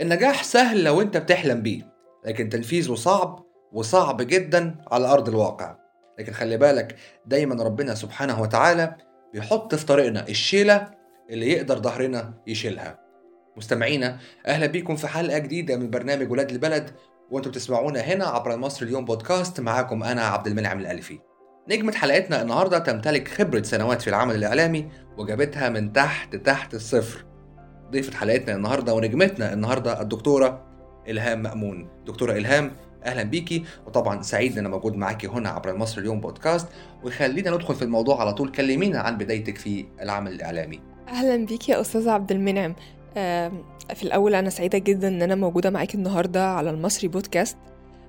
النجاح سهل لو انت بتحلم بيه لكن تنفيذه صعب وصعب جدا على ارض الواقع لكن خلي بالك دايما ربنا سبحانه وتعالى بيحط في طريقنا الشيله اللي يقدر ظهرنا يشيلها مستمعينا اهلا بيكم في حلقه جديده من برنامج ولاد البلد وانتم بتسمعونا هنا عبر مصر اليوم بودكاست معاكم انا عبد المنعم الالفي نجمة حلقتنا النهاردة تمتلك خبرة سنوات في العمل الإعلامي وجابتها من تحت تحت الصفر ضيفة حلقتنا النهاردة ونجمتنا النهاردة الدكتورة إلهام مأمون دكتورة إلهام أهلا بيكي وطبعا سعيد إن أنا موجود معاكي هنا عبر مصر اليوم بودكاست وخلينا ندخل في الموضوع على طول كلمينا عن بدايتك في العمل الإعلامي اهلا بيك يا استاذ عبد المنعم آم، في الاول انا سعيده جدا ان انا موجوده معاكي النهارده على المصري بودكاست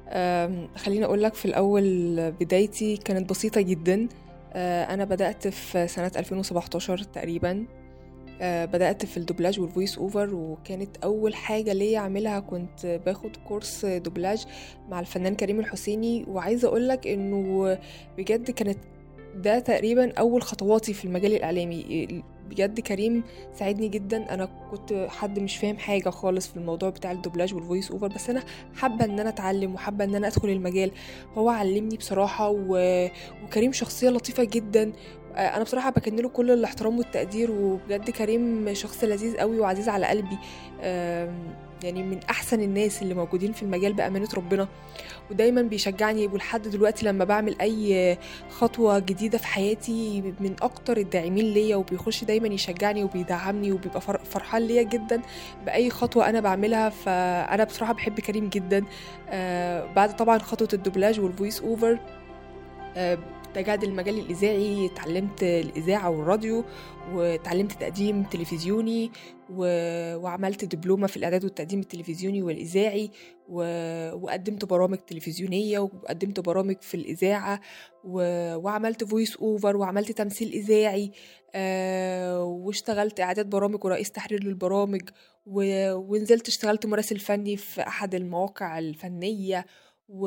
آم، خليني اقول لك في الاول بدايتي كانت بسيطه جدا آه، انا بدات في سنه 2017 تقريبا آه، بدات في الدوبلاج والفويس اوفر وكانت اول حاجه ليا اعملها كنت باخد كورس دوبلاج مع الفنان كريم الحسيني وعايزه اقول لك انه بجد كانت ده تقريبا اول خطواتي في المجال الاعلامي بجد كريم ساعدني جدا انا كنت حد مش فاهم حاجه خالص في الموضوع بتاع الدوبلاج والفويس اوفر بس انا حابه ان انا اتعلم وحابه ان انا ادخل المجال هو علمني بصراحه و... وكريم شخصيه لطيفه جدا آه، انا بصراحه بكن له كل الاحترام والتقدير وبجد كريم شخص لذيذ قوي وعزيز على قلبي آم، يعني من احسن الناس اللي موجودين في المجال بامانه ربنا ودايما بيشجعني ولحد دلوقتي لما بعمل اي خطوه جديده في حياتي من اكتر الداعمين ليا وبيخش دايما يشجعني وبيدعمني وبيبقى فر- فرحان ليا جدا باي خطوه انا بعملها فانا بصراحه بحب كريم جدا آه بعد طبعا خطوه الدوبلاج والفويس اوفر آه، اتجهت المجال الإذاعي اتعلمت الإذاعة والراديو واتعلمت تقديم تلفزيوني و... وعملت دبلومة في الإعداد والتقديم التلفزيوني والإذاعي و... وقدمت برامج تلفزيونية وقدمت برامج في الإذاعة و... وعملت فويس أوفر وعملت تمثيل إذاعي آه... واشتغلت إعداد برامج ورئيس تحرير للبرامج و... ونزلت اشتغلت مراسل فني في أحد المواقع الفنية و...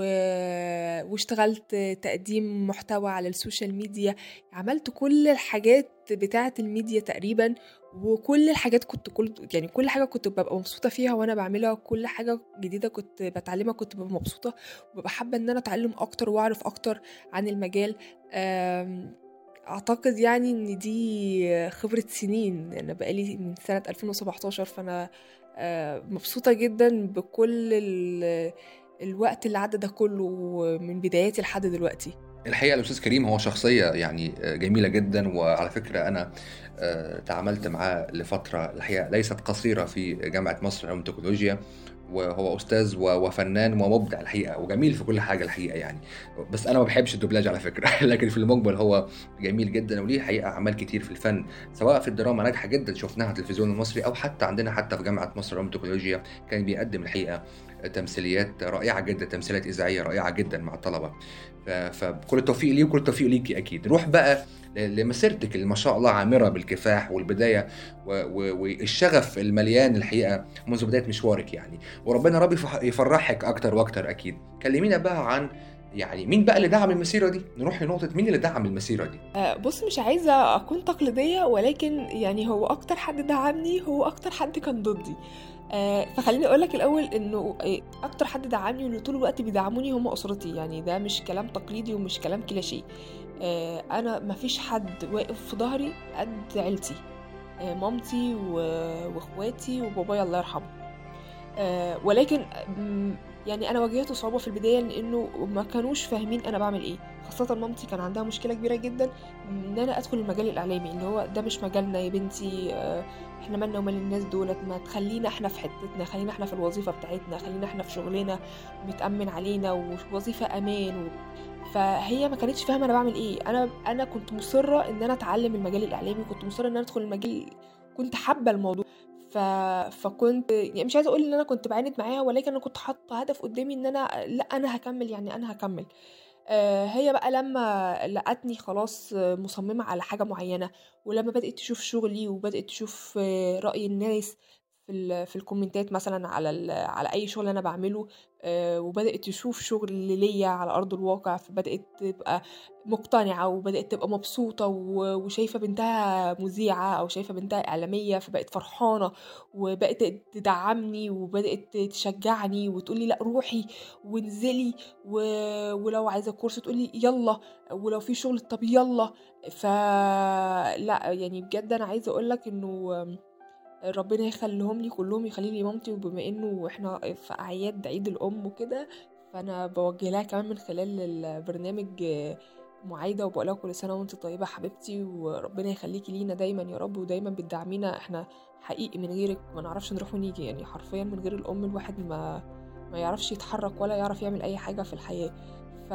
واشتغلت تقديم محتوى على السوشيال ميديا عملت كل الحاجات بتاعة الميديا تقريبا وكل الحاجات كنت كل يعني كل حاجة كنت ببقى مبسوطة فيها وأنا بعملها كل حاجة جديدة كنت بتعلمها كنت ببقى مبسوطة وببقى حابة إن أنا أتعلم أكتر وأعرف أكتر عن المجال أم، أعتقد يعني إن دي خبرة سنين أنا بقالي من سنة 2017 فأنا آه، مبسوطة جدا بكل ال- الوقت اللي عدى ده كله من بداياتي لحد دلوقتي الحقيقه الاستاذ كريم هو شخصيه يعني جميله جدا وعلى فكره انا آه، تعاملت معاه لفتره الحقيقه ليست قصيره في جامعه مصر للعلوم والتكنولوجيا وهو استاذ و- وفنان ومبدع الحقيقه وجميل في كل حاجه الحقيقه يعني بس انا ما بحبش الدوبلاج على فكره لكن في المقبل هو جميل جدا وليه حقيقه اعمال كتير في الفن سواء في الدراما ناجحه جدا شفناها على التلفزيون المصري او حتى عندنا حتى في جامعه مصر للعلوم والتكنولوجيا كان بيقدم الحقيقه تمثيليات رائعه جدا تمثيلات اذاعيه رائعه جدا مع الطلبه ف- فكل التوفيق ليه وكل التوفيق ليكي اكيد نروح بقى ل- لمسيرتك اللي ما شاء الله عامره بالكفاح والبدايه و- و- والشغف المليان الحقيقه منذ بدايه مشوارك يعني وربنا رب يفح- يفرحك اكتر واكتر اكيد كلمينا بقى عن يعني مين بقى اللي دعم المسيره دي نروح لنقطه مين اللي دعم المسيره دي آه، بص مش عايزة أكون تقليدية ولكن يعني هو أكتر حد دعمني هو أكتر حد كان ضدي آه، فخليني أقول لك الأول إنه آه، أكتر حد دعمني واللي طول الوقت بيدعموني هم أسرتي يعني ده مش كلام تقليدي ومش كلام كلاشيه آه، أنا مفيش حد واقف في ظهري قد عيلتي آه، مامتي و- واخواتي وبابايا الله يرحمه آه، ولكن مم، يعني انا واجهت صعوبه في البدايه لانه ما كانوش فاهمين انا بعمل ايه خاصه مامتي كان عندها مشكله كبيره جدا ان انا ادخل المجال الاعلامي اللي هو ده مش مجالنا يا بنتي آه، احنا مالنا ومال الناس دولت ما تخلينا احنا في حتتنا خلينا احنا في الوظيفه بتاعتنا خلينا احنا في شغلنا متامن علينا ووظيفه امان و... فهي ما كانتش فاهمه انا بعمل ايه انا انا كنت مصره ان انا اتعلم المجال الاعلامي كنت مصره ان انا ادخل المجال كنت حابه الموضوع ف... فكنت يعني مش عايزه اقول ان انا كنت بعاند معاها ولكن انا كنت حاطه هدف قدامي ان انا لا انا هكمل يعني انا هكمل آه، هي بقى لما لقتني خلاص آه، مصممة على حاجة معينة ولما بدأت تشوف شغلي وبدأت تشوف آه، رأي الناس في في في الكومنتات مثلا على على اي شغل انا بعمله آه، وبدات تشوف شغل ليا على ارض الواقع فبدات تبقى مقتنعه وبدات تبقى مبسوطه وشايفه بنتها مذيعه او شايفه بنتها اعلاميه فبقت فرحانه وبقت تدعمني وبدات تشجعني وتقولي لا روحي وانزلي ولو عايزه كورس تقولي يلا ولو في شغل طب يلا فلا يعني بجد انا عايزه اقولك انه ربنا يخليهم لي كلهم يخلي لي مامتي وبما انه احنا في اعياد عيد الام وكده فانا بوجه لها كمان من خلال البرنامج معايده وبقول لها كل سنه وانت طيبه حبيبتي وربنا يخليكي لينا دايما يا رب ودايما بتدعمينا احنا حقيقي من غيرك ما نعرفش نروح ونيجي يعني حرفيا من غير الام الواحد ما ما يعرفش يتحرك ولا يعرف يعمل اي حاجه في الحياه ف...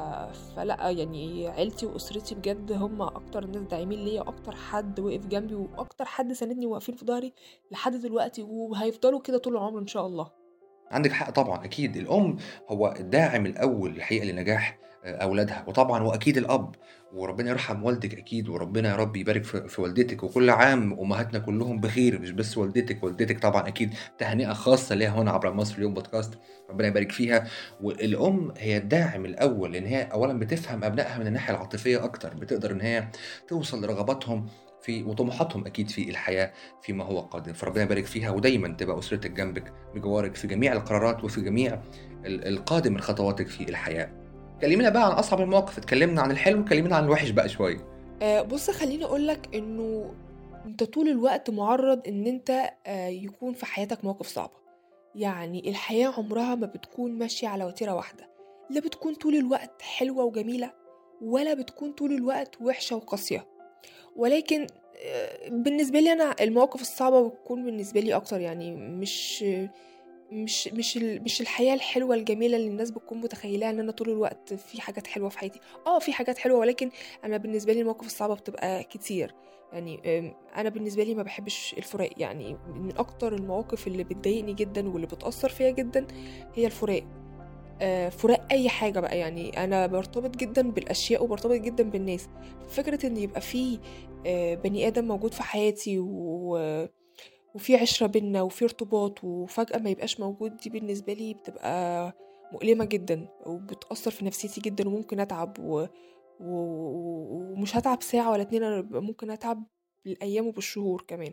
فلا يعني عيلتي واسرتي بجد هم اكتر ناس داعمين ليا واكتر حد وقف جنبي واكتر حد ساندني واقفين في ظهري لحد دلوقتي وهيفضلوا كده طول العمر ان شاء الله عندك حق طبعا اكيد الام هو الداعم الاول الحقيقه لنجاح اولادها وطبعا واكيد الاب وربنا يرحم والدك اكيد وربنا يا رب يبارك في والدتك وكل عام امهاتنا كلهم بخير مش بس والدتك والدتك طبعا اكيد تهنئه خاصه ليها هنا عبر مصر اليوم بودكاست ربنا يبارك فيها والام هي الداعم الاول لان هي اولا بتفهم ابنائها من الناحيه العاطفيه اكتر بتقدر ان هي توصل لرغباتهم في وطموحاتهم اكيد في الحياه فيما هو قادم فربنا يبارك فيها ودايما تبقى اسرتك جنبك بجوارك في جميع القرارات وفي جميع القادم من خطواتك في الحياه كلمينا بقى عن اصعب المواقف اتكلمنا عن الحلو كلمينا عن الوحش بقى شويه آه بص خليني اقولك انه انت طول الوقت معرض ان انت آه يكون في حياتك مواقف صعبه يعني الحياه عمرها ما بتكون ماشيه على وتيره واحده لا بتكون طول الوقت حلوه وجميله ولا بتكون طول الوقت وحشه وقاسيه ولكن آه بالنسبه لي انا المواقف الصعبه بتكون بالنسبه لي اكتر يعني مش مش مش مش الحياه الحلوه الجميله اللي الناس بتكون متخيلها ان انا طول الوقت في حاجات حلوه في حياتي اه في حاجات حلوه ولكن انا بالنسبه لي المواقف الصعبه بتبقى كتير يعني انا بالنسبه لي ما بحبش الفراق يعني من اكتر المواقف اللي بتضايقني جدا واللي بتاثر فيا جدا هي الفراق آه، فراق اي حاجه بقى يعني انا برتبط جدا بالاشياء وبرتبط جدا بالناس فكره ان يبقى في آه، بني ادم موجود في حياتي و وفي عشرة بينا وفي ارتباط وفجأة ما يبقاش موجود دي بالنسبة لي بتبقى مؤلمة جدا وبتأثر في نفسيتي جدا وممكن أتعب و... و... ومش هتعب ساعة ولا اتنين أنا ممكن أتعب بالأيام وبالشهور كمان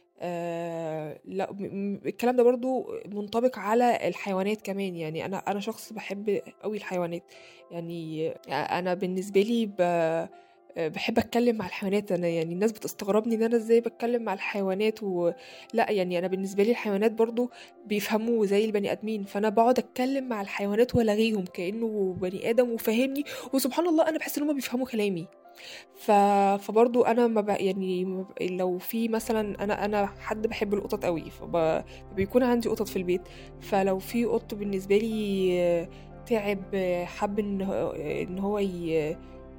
آه لا الكلام ده برضو منطبق على الحيوانات كمان يعني انا انا شخص بحب قوي الحيوانات يعني انا بالنسبه لي ب... بحب اتكلم مع الحيوانات انا يعني الناس بتستغربني ان انا ازاي بتكلم مع الحيوانات ولا يعني انا بالنسبه لي الحيوانات برضو بيفهموا زي البني ادمين فانا بقعد اتكلم مع الحيوانات والغيهم كانه بني ادم وفاهمني وسبحان الله انا بحس ان هم بيفهموا كلامي ف... فبرضو انا ما ب... يعني لو في مثلا انا انا حد بحب القطط قوي فبيكون عندي قطط في البيت فلو في قط بالنسبه لي تعب حب ان ان هو ي...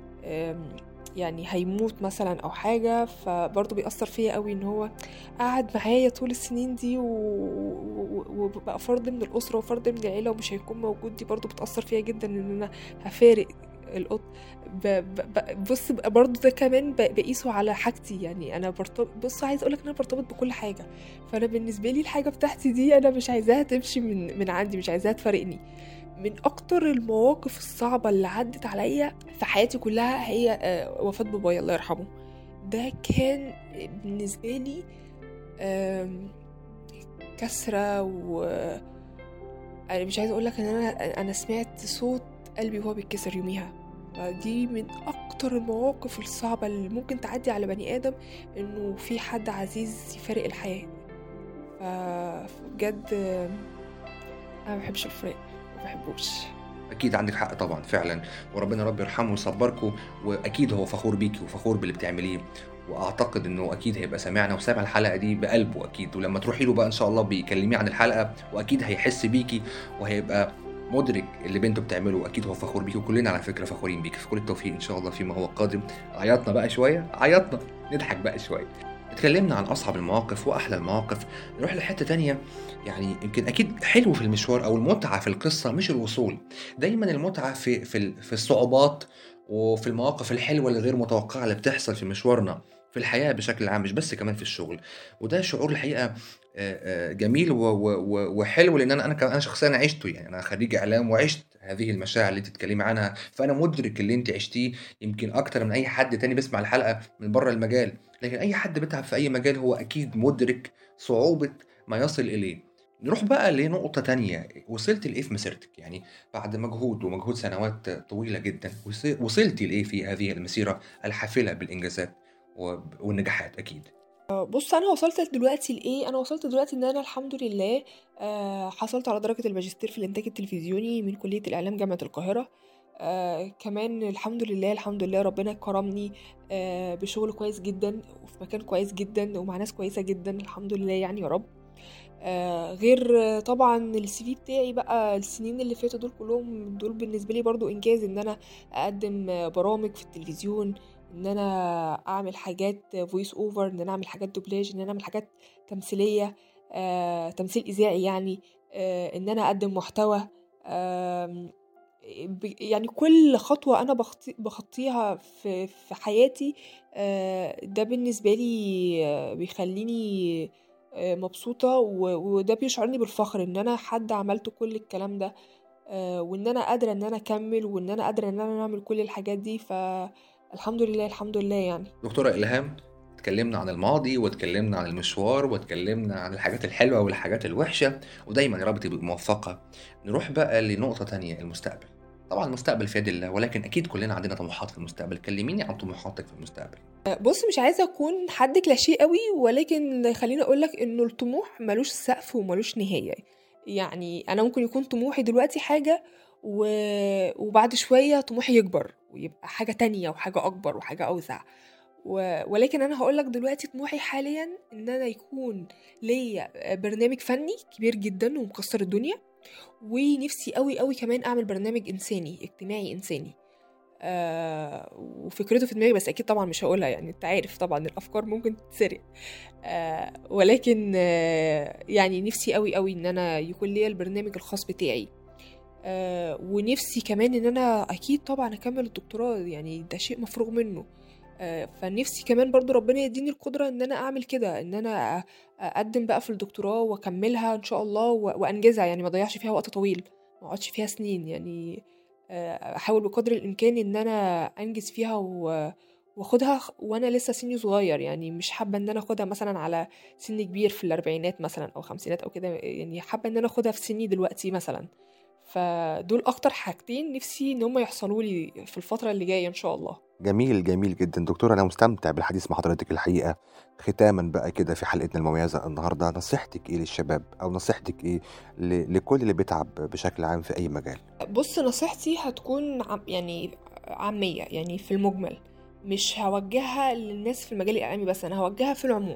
يعني هيموت مثلا او حاجه فبرضه بيأثر فيا قوي ان هو قعد معايا طول السنين دي وبقى فرد من الاسره وفرد من العيله ومش هيكون موجود دي برضه بتأثر فيا جدا ان انا هفارق القط بص برضه ده كمان بقيسه على حاجتي يعني انا برتبط بص عايز اقولك ان انا برتبط بكل حاجه فانا بالنسبه لي الحاجه بتاعتي دي انا مش عايزاها تمشي من من عندي مش عايزاها تفارقني من اكتر المواقف الصعبة اللي عدت عليا في حياتي كلها هي آه، وفاة بابايا الله يرحمه ده كان بالنسبة لي كسرة و أنا مش عايزة أقولك إن أنا أنا سمعت صوت قلبي وهو بيتكسر يوميها فدي من أكتر المواقف الصعبة اللي ممكن تعدي على بني آدم إنه في حد عزيز يفارق الحياة فبجد أنا مبحبش الفراق بحبوش اكيد عندك حق طبعا فعلا وربنا رب يرحمه ويصبركم واكيد هو فخور بيكي وفخور باللي بتعمليه واعتقد انه اكيد هيبقى سامعنا وسامع الحلقه دي بقلبه اكيد ولما تروحي له بقى ان شاء الله بيكلميه عن الحلقه واكيد هيحس بيكي وهيبقى مدرك اللي بنته بتعمله اكيد هو فخور بيكي وكلنا على فكره فخورين بيكي في كل التوفيق ان شاء الله فيما هو قادم عيطنا بقى شويه عيطنا نضحك بقى شويه اتكلمنا عن اصعب المواقف واحلى المواقف نروح لحته تانية يعني يمكن اكيد حلو في المشوار او المتعه في القصه مش الوصول دايما المتعه في في في الصعوبات وفي المواقف الحلوه الغير متوقعه اللي بتحصل في مشوارنا في الحياة بشكل عام مش بس كمان في الشغل وده شعور الحقيقة آه، آه، جميل و- و- و- وحلو لان انا انا كمان- انا شخصيا عشته يعني انا خريج اعلام وعشت هذه المشاعر اللي انت بتتكلمي عنها فانا مدرك اللي انت عشتيه يمكن اكتر من اي حد تاني بيسمع الحلقه من بره المجال لكن اي حد بيتعب في اي مجال هو اكيد مدرك صعوبه ما يصل اليه نروح بقى لنقطة تانية وصلت لإيه في مسيرتك يعني بعد مجهود ومجهود سنوات طويلة جدا وص- وصلتي لإيه في هذه المسيرة الحافلة بالإنجازات وب- والنجاحات أكيد بص انا وصلت دلوقتي لايه انا وصلت دلوقتي ان انا الحمد لله آه، حصلت على درجه الماجستير في الانتاج التلفزيوني من كليه الاعلام جامعه القاهره آه كمان الحمد لله الحمد لله ربنا كرمني آه بشغل كويس جدا وفي مكان كويس جدا ومع ناس كويسه جدا الحمد لله يعني يا رب آه غير آه، طبعا السي في بتاعي بقى السنين اللي فاتوا دول كلهم دول بالنسبه لي برضو انجاز ان انا اقدم آه، برامج في التلفزيون ان انا اعمل حاجات فويس اوفر ان انا اعمل حاجات دوبلاج ان انا اعمل حاجات تمثيليه آه، تمثيل اذاعي يعني آه، ان انا اقدم محتوى آم، ب- يعني كل خطوة أنا بخطي بخطيها في في حياتي آه، ده بالنسبة لي آه، بيخليني آه، مبسوطة و- وده بيشعرني بالفخر إن أنا حد عملت كل الكلام ده آه، وإن أنا قادرة إن أنا أكمل وإن أنا قادرة إن أنا أعمل كل الحاجات دي فالحمد لله الحمد لله يعني دكتورة إلهام اتكلمنا عن الماضي واتكلمنا عن المشوار واتكلمنا عن الحاجات الحلوة والحاجات الوحشة ودايما يا رب تبقى موفقة نروح بقى لنقطة تانية المستقبل طبعا المستقبل في يد الله ولكن أكيد كلنا عندنا طموحات في المستقبل كلميني عن طموحاتك في المستقبل بص مش عايزة أكون حد كلاشيه قوي ولكن خليني أقولك إنه الطموح ملوش سقف وملوش نهاية يعني أنا ممكن يكون طموحي دلوقتي حاجة و... وبعد شوية طموحي يكبر ويبقى حاجة تانية وحاجة أكبر وحاجة أوسع و... ولكن أنا هقولك دلوقتي طموحي حاليا إن أنا يكون ليا برنامج فني كبير جدا ومكسر الدنيا ونفسي قوي قوي كمان أعمل برنامج إنساني اجتماعي إنساني آه وفكرته في دماغي بس اكيد طبعا مش هقولها يعني انت عارف طبعا الافكار ممكن تتسرق آه ولكن آه يعني نفسي قوي قوي ان انا يكون ليا البرنامج الخاص بتاعي آه ونفسي كمان ان انا اكيد طبعا اكمل الدكتوراه يعني ده شيء مفروغ منه آه فنفسي كمان برضو ربنا يديني القدرة ان انا اعمل كده ان انا أ- اقدم بقى في الدكتوراه واكملها ان شاء الله و- وانجزها يعني ما اضيعش فيها وقت طويل ما اقعدش فيها سنين يعني آه، احاول بقدر الامكان ان انا انجز فيها و- واخدها خ- وانا لسه سني صغير يعني مش حابه ان انا اخدها مثلا على سن كبير في الاربعينات مثلا او خمسينات او كده يعني حابه ان انا اخدها في سني دلوقتي مثلا فدول اكتر حاجتين نفسي ان هم يحصلوا لي في الفتره اللي جايه ان شاء الله جميل جميل جدا دكتور أنا مستمتع بالحديث مع حضرتك الحقيقة ختاما بقى كده في حلقتنا المميزة النهاردة نصيحتك إيه للشباب أو نصيحتك إيه ل- لكل اللي بيتعب بشكل عام في أي مجال بص نصيحتي هتكون عم يعني عاميه يعني في المجمل مش هوجهها للناس في المجال الاعلامي بس انا هوجهها في العموم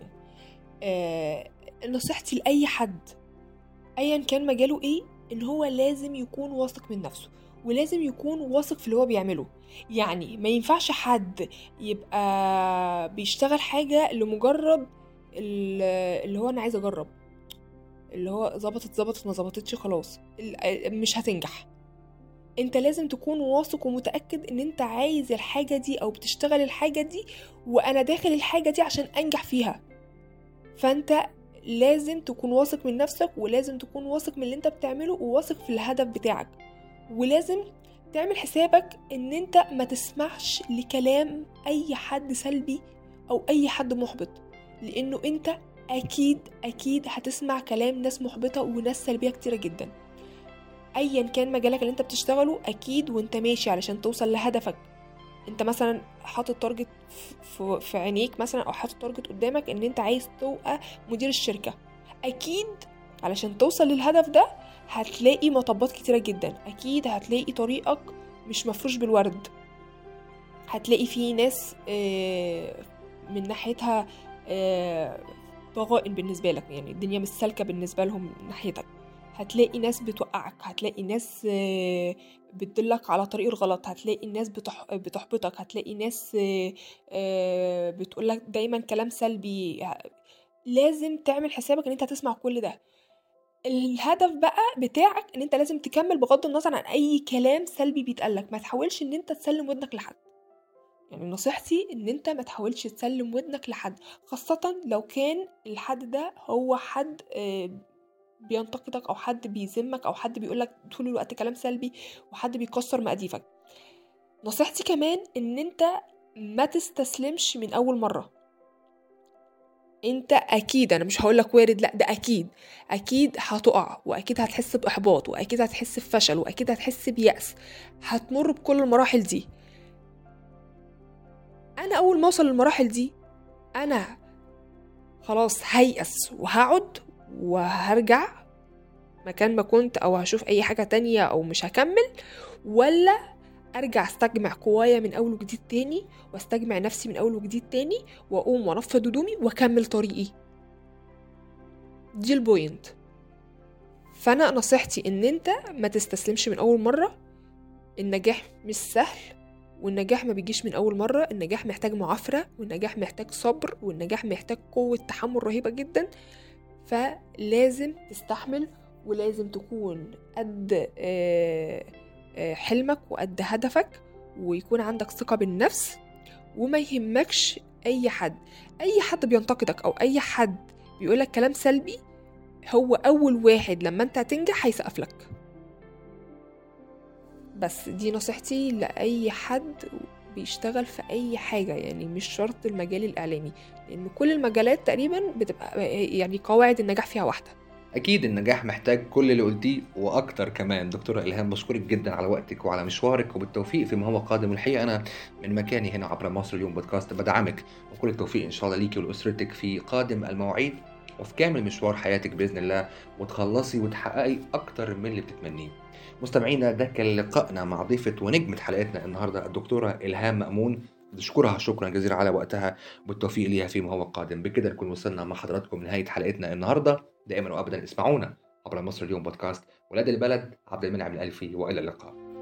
آه نصيحتي لاي حد ايا كان مجاله ايه ان هو لازم يكون واثق من نفسه ولازم يكون واثق في اللي هو بيعمله يعني ما ينفعش حد يبقى بيشتغل حاجة لمجرد ال- اللي هو انا عايز اجرب اللي هو ظبطت ظبطت ما ظبطتش خلاص ال- مش هتنجح انت لازم تكون واثق ومتأكد ان انت عايز الحاجة دي او بتشتغل الحاجة دي وانا داخل الحاجة دي عشان انجح فيها فانت لازم تكون واثق من نفسك ولازم تكون واثق من اللي انت بتعمله وواثق في الهدف بتاعك ولازم تعمل حسابك ان انت ما تسمعش لكلام اي حد سلبي او اي حد محبط لانه انت اكيد اكيد هتسمع كلام ناس محبطة وناس سلبية كتيرة جدا ايا كان مجالك اللي انت بتشتغله اكيد وانت ماشي علشان توصل لهدفك انت مثلا حاطط تارجت في, في عينيك مثلا او حاطط تارجت قدامك ان انت عايز تبقى مدير الشركة اكيد علشان توصل للهدف ده هتلاقي مطبات كتيرة جدا اكيد هتلاقي طريقك مش مفروش بالورد هتلاقي فيه ناس آه، من ناحيتها آه، ضغائن بالنسبة لك يعني الدنيا مش سالكة بالنسبة لهم من ناحيتك هتلاقي ناس بتوقعك هتلاقي ناس آه، بتدلك على طريق الغلط هتلاقي ناس بتح... بتحبطك هتلاقي ناس آه، آه، بتقولك دايما كلام سلبي لازم تعمل حسابك ان انت هتسمع كل ده الهدف بقى بتاعك ان انت لازم تكمل بغض النظر عن اي كلام سلبي بيتقالك ما تحاولش ان انت تسلم ودنك لحد يعني نصيحتي ان انت ما تحاولش تسلم ودنك لحد خاصة لو كان الحد ده هو حد آه، بينتقدك او حد بيذمك او حد بيقولك طول الوقت كلام سلبي وحد بيكسر مقاديفك نصيحتي كمان ان انت ما تستسلمش من اول مرة انت اكيد انا مش هقولك وارد لا ده اكيد اكيد هتقع واكيد هتحس باحباط واكيد هتحس بفشل واكيد هتحس بيأس هتمر بكل المراحل دي انا اول ما اوصل للمراحل دي انا خلاص هيأس وهقعد وهرجع مكان ما كنت او هشوف اي حاجة تانية او مش هكمل ولا ارجع استجمع قوايا من اول وجديد تاني واستجمع نفسي من اول وجديد تاني واقوم وانفض هدومي واكمل طريقي دي البوينت فانا نصيحتي ان انت ما تستسلمش من اول مره النجاح مش سهل والنجاح ما بيجيش من اول مره النجاح محتاج معافره والنجاح محتاج صبر والنجاح محتاج قوه تحمل رهيبه جدا فلازم تستحمل ولازم تكون قد آه، آه، حلمك وقد هدفك ويكون عندك ثقة بالنفس وما يهمكش أي حد أي حد بينتقدك أو أي حد بيقولك كلام سلبي هو أول واحد لما أنت هتنجح هيسقف لك بس دي نصيحتي لأي حد بيشتغل في أي حاجة يعني مش شرط المجال الإعلامي لأن كل المجالات تقريبا بتبقى يعني قواعد النجاح فيها واحدة اكيد النجاح محتاج كل اللي قلتيه واكتر كمان دكتوره الهام بشكرك جدا على وقتك وعلى مشوارك وبالتوفيق فيما هو قادم الحقيقه انا من مكاني هنا عبر مصر اليوم بودكاست بدعمك وكل التوفيق ان شاء الله ليكي ولاسرتك في قادم المواعيد وفي كامل مشوار حياتك باذن الله وتخلصي وتحققي اكتر من اللي بتتمنيه مستمعينا ده كان لقائنا مع ضيفة ونجمة حلقتنا النهاردة الدكتورة إلهام مأمون نشكرها شكرا جزيلا على وقتها والتوفيق ليها فيما هو قادم بكده نكون وصلنا مع حضراتكم لنهاية حلقتنا النهاردة دائما وأبدا اسمعونا عبر مصر اليوم بودكاست ولاد البلد عبد المنعم الألفي وإلى اللقاء